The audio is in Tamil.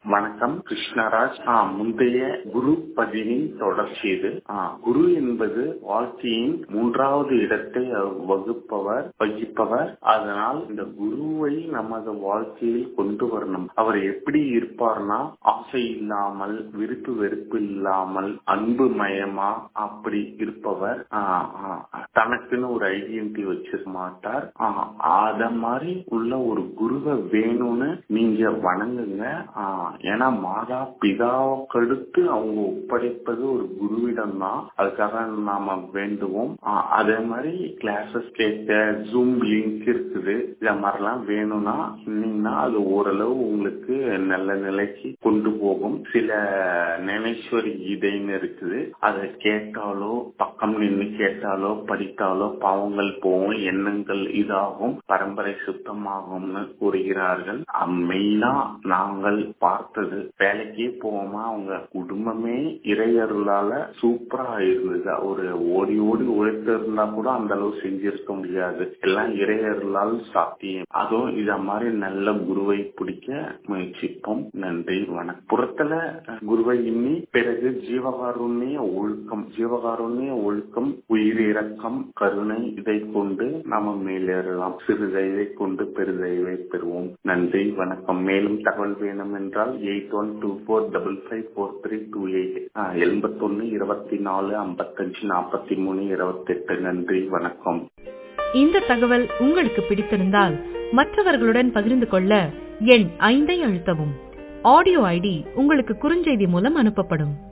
வணக்கம் கிருஷ்ணராஜ் ஆ, முந்தைய குரு பதிவின் தொடர்ச்சி இது ஆ, குரு என்பது வாழ்க்கையின் மூன்றாவது இடத்தை அவர் வகுப்பவர் வகிப்பவர் அதனால் இந்த குருவை நமது வாழ்க்கையில் கொண்டு வரணும் அவர் எப்படி இருப்பார்னா ஆசை இல்லாமல் விருப்பு வெறுப்பு இல்லாமல் அன்பு மயமா அப்படி இருப்பவர் ஆ, ஆ, தனக்குன்னு ஒரு ஐடென்டிட்டி வச்சிருக்க மாட்டார் ஆ, அத மாதிரி உள்ள ஒரு குருவை வேணும்னு நீங்க வணங்குங்க ஆ, ஏன்னா மாதா பிதாவுக்கடுத்து அவங்க ஒப்படைப்பது ஒரு குருவிடம் தான் அதுக்காக நாம வேண்டுவோம் ஆ, அதே மாதிரி கிளாஸஸ் கேட்க ஜூம் லிங்க் இருக்குது இத மாதிரிலாம் வேணும்னா சொன்னீங்கன்னா அது ஓரளவு உங்களுக்கு நல்ல நிலைக்கு கொண்டு போகும் சில நினைஸ்வரி கீதைன்னு இருக்குது அதை கேட்டாலோ பக்கம் நின்று கேட்டாலோ படித்தாலோ பாவங்கள் போகும் எண்ணங்கள் இதாகும் பரம்பரை சுத்தமாகும்னு கூறுகிறார்கள் மெயினா நாங்கள் பார்த்தது வேலைக்கே போகாம அவங்க குடும்பமே இறையருளால சூப்பரா இருந்தது ஒரு ஓடி ஓடி உழைத்து இருந்தா கூட அந்த அளவு செஞ்சிருக்க முடியாது எல்லாம் இறையருளால் சாத்தியம் அதுவும் இத மாதிரி நல்ல குருவை பிடிக்க முயற்சிப்போம் நன்றி வணக்கம் புறத்துல குருவை எண்ணி பிறகு ஜீவகாருண்ய ஒழுக்கம் ஜீவகாருண்ய ஒழுக்கம் உயிரிறக்கம் கருணை இதை கொண்டு நாம மேலேறலாம் சிறு தயவை கொண்டு பெருதயவை பெறுவோம் நன்றி வணக்கம் மேலும் தகவல் வேணும் என்றால் eight one two four double five four three two eight எண்பத்தொன்னு இருபத்தி நாலு ஐம்பத்தஞ்சு நாற்பத்தி மூணு இருபத்தெட்டு நன்றி வணக்கம் இந்த தகவல் உங்களுக்கு பிடித்திருந்தால் மற்றவர்களுடன் பகிர்ந்து கொள்ள எண் ஐந்தை அழுத்தவும் ஆடியோ ஐடி உங்களுக்கு குறுஞ்செய்தி மூலம் அனுப்பப்படும்